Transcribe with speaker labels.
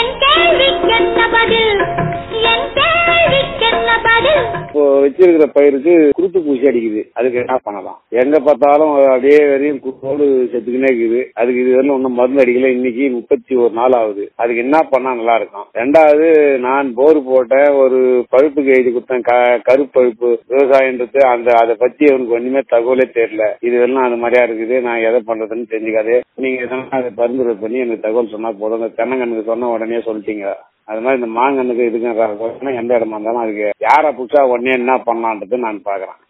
Speaker 1: என் கேள்விக்கென்ன பதில் என் கேள்விக்கென்ன பதில்
Speaker 2: இப்போ வச்சிருக்கிற பயிருக்கு குருத்து பூசி அடிக்குது அதுக்கு என்ன பண்ணலாம் எங்க பார்த்தாலும் அப்படியே வரையும் குருத்தோடு செத்துக்கினே இருக்குது அதுக்கு இது வரலும் ஒன்றும் மருந்து அடிக்கல இன்னைக்கு முப்பத்தி ஒரு நாள் ஆகுது அதுக்கு என்ன பண்ணா நல்லா இருக்கும் ரெண்டாவது நான் போர் போட்டேன் ஒரு பழுப்புக்கு எழுதி கொடுத்தேன் க- கருப்பழுப்பு விவசாயன்றது அந்த அதை பத்தி அவனுக்கு ஒண்ணுமே தகவலே தெரியல இது எல்லாம் அது மாதிரியா இருக்குது நான் எதை பண்றதுன்னு தெரிஞ்சுக்காது நீங்க எதனா அதை பரிந்துரை பண்ணி எனக்கு தகவல் சொன்னா போதும் இந்த தென்னங்கண்ணுக்கு சொன்ன உடனே சொல்லிட்டீங்க அது மாதிரி இந்த மாங்கன்னுக்கு இதுக்கு எந்த இடமா இருந்தாலும் அதுக்கு யாரை புதுசா உடனே என்ன பண்ணலான்றது நான் பாக்குறேன்